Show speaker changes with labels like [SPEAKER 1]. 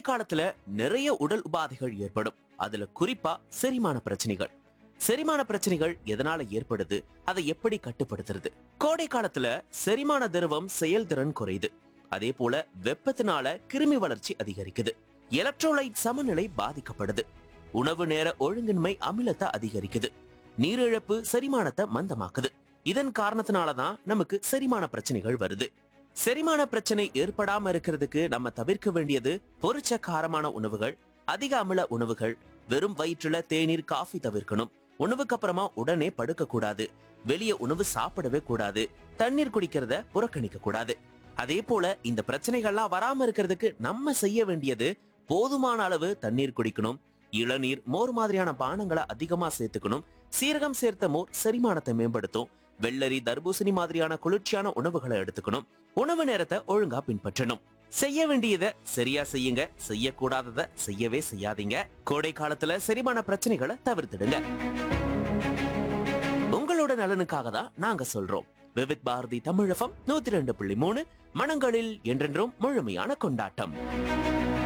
[SPEAKER 1] காலத்துல நிறைய உடல் உபாதைகள் ஏற்படும் அதுல குறிப்பா செரிமான பிரச்சனைகள் செரிமான பிரச்சனைகள் எதனால ஏற்படுது அதை எப்படி கட்டுப்படுத்துறது கோடை காலத்துல செரிமான திரவம் செயல்திறன் குறையுது அதே போல வெப்பத்தினால கிருமி வளர்ச்சி அதிகரிக்குது எலக்ட்ரோலைட் சமநிலை பாதிக்கப்படுது உணவு நேர ஒழுங்கின்மை அமிலத்தை அதிகரிக்குது நீரிழப்பு செரிமானத்தை மந்தமாக்குது இதன் காரணத்தினாலதான் நமக்கு செரிமான பிரச்சனைகள் வருது செரிமான பிரச்சனை ஏற்படாம இருக்கிறதுக்கு நம்ம தவிர்க்க வேண்டியது பொரிச்ச காரமான உணவுகள் அதிக அமில உணவுகள் வெறும் வயிற்றுல தேநீர் காஃபி தவிர்க்கணும் உணவுக்கு அப்புறமா உடனே படுக்க கூடாது வெளிய உணவு சாப்பிடவே கூடாது தண்ணீர் குடிக்கிறத புறக்கணிக்க கூடாது அதே போல இந்த பிரச்சனைகள்லாம் வராம இருக்கிறதுக்கு நம்ம செய்ய வேண்டியது போதுமான அளவு தண்ணீர் குடிக்கணும் இளநீர் மோர் மாதிரியான பானங்களை அதிகமா சேர்த்துக்கணும் சீரகம் சேர்த்த மோர் செரிமானத்தை மேம்படுத்தும் வெள்ளரி தர்பூசணி மாதிரியான குளிர்ச்சியான உணவுகளை எடுத்துக்கணும் உணவு நேரத்தை ஒழுங்கா பின்பற்றணும் செய்ய வேண்டியத சரியா செய்யுங்க செய்யக்கூடாதத செய்யவே செய்யாதீங்க கோடை காலத்துல செரிமான பிரச்சனைகளை தவிர்த்திடுங்க உங்களோட நலனுக்காக தான் நாங்க சொல்றோம் விவித் பாரதி தமிழகம் நூத்தி ரெண்டு புள்ளி மூணு மனங்களில் என்றென்றும் முழுமையான கொண்டாட்டம்